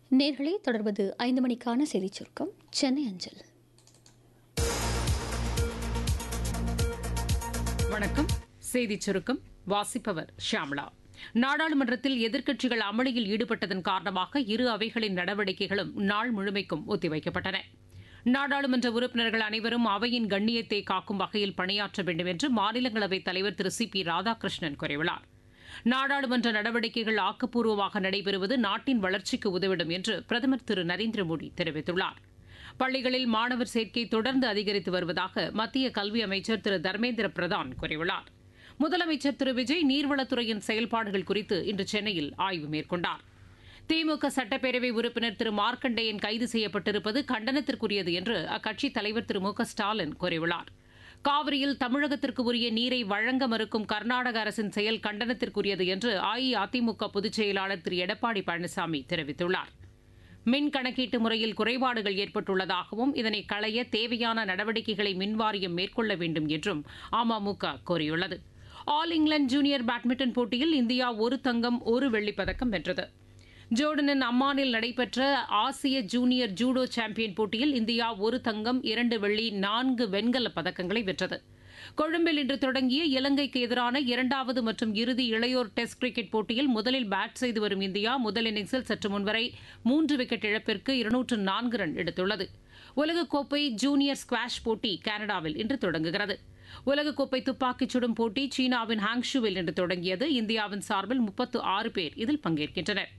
நேர்களே தொடர்வது ஐந்து மணிக்கான செய்திச் சுருக்கம் சென்னை அஞ்சல் வணக்கம் செய்திச் சுருக்கம் வாசிப்பவர் ஷியாம்லா நாடாளுமன்றத்தில் எதிர்க்கட்சிகள் அமளியில் ஈடுபட்டதன் காரணமாக இரு அவைகளின் நடவடிக்கைகளும் நாள் முழுமைக்கும் ஒத்திவைக்கப்பட்டன நாடாளுமன்ற உறுப்பினர்கள் அனைவரும் அவையின் கண்ணியத்தை காக்கும் வகையில் பணியாற்ற வேண்டும் என்று மாநிலங்களவைத் தலைவர் திரு சி பி ராதாகிருஷ்ணன் கூறியுள்ளார் நாடாளுமன்ற நடவடிக்கைகள் ஆக்கப்பூர்வமாக நடைபெறுவது நாட்டின் வளர்ச்சிக்கு உதவிடும் என்று பிரதமர் திரு நரேந்திர மோடி தெரிவித்துள்ளார் பள்ளிகளில் மாணவர் சேர்க்கை தொடர்ந்து அதிகரித்து வருவதாக மத்திய கல்வி அமைச்சர் திரு தர்மேந்திர பிரதான் கூறியுள்ளார் முதலமைச்சர் திரு விஜய் நீர்வளத்துறையின் செயல்பாடுகள் குறித்து இன்று சென்னையில் ஆய்வு மேற்கொண்டார் திமுக சட்டப்பேரவை உறுப்பினர் திரு மார்க்கண்டேயன் கைது செய்யப்பட்டிருப்பது கண்டனத்திற்குரியது என்று அக்கட்சித் தலைவர் திரு மு க ஸ்டாலின் கூறியுள்ளார் காவிரியில் தமிழகத்திற்கு உரிய நீரை வழங்க மறுக்கும் கர்நாடக அரசின் செயல் கண்டனத்திற்குரியது என்று அஇஅதிமுக பொதுச் செயலாளர் திரு எடப்பாடி பழனிசாமி தெரிவித்துள்ளார் மின் கணக்கீட்டு முறையில் குறைபாடுகள் ஏற்பட்டுள்ளதாகவும் இதனை களைய தேவையான நடவடிக்கைகளை மின்வாரியம் மேற்கொள்ள வேண்டும் என்றும் அமமுக கோரியுள்ளது ஆல் இங்கிலாந்து ஜூனியர் பேட்மிண்டன் போட்டியில் இந்தியா ஒரு தங்கம் ஒரு வெள்ளிப் பதக்கம் வென்றது ஜோர்டனின் அம்மானில் நடைபெற்ற ஆசிய ஜூனியர் ஜூடோ சாம்பியன் போட்டியில் இந்தியா ஒரு தங்கம் இரண்டு வெள்ளி நான்கு வெண்கலப் பதக்கங்களை வென்றது கொழும்பில் இன்று தொடங்கிய இலங்கைக்கு எதிரான இரண்டாவது மற்றும் இறுதி இளையோர் டெஸ்ட் கிரிக்கெட் போட்டியில் முதலில் பேட் செய்து வரும் இந்தியா முதல் இன்னிங்ஸில் சற்று முன்வரை மூன்று விக்கெட் இழப்பிற்கு இருநூற்று நான்கு ரன் எடுத்துள்ளது உலகக்கோப்பை ஜூனியர் ஸ்குவாஷ் போட்டி கனடாவில் இன்று தொடங்குகிறது உலகக்கோப்பை துப்பாக்கிச் சுடும் போட்டி சீனாவின் ஹாங்ஷுவில் இன்று தொடங்கியது இந்தியாவின் சார்பில் முப்பத்து ஆறு பேர் இதில் பங்கேற்கின்றனர்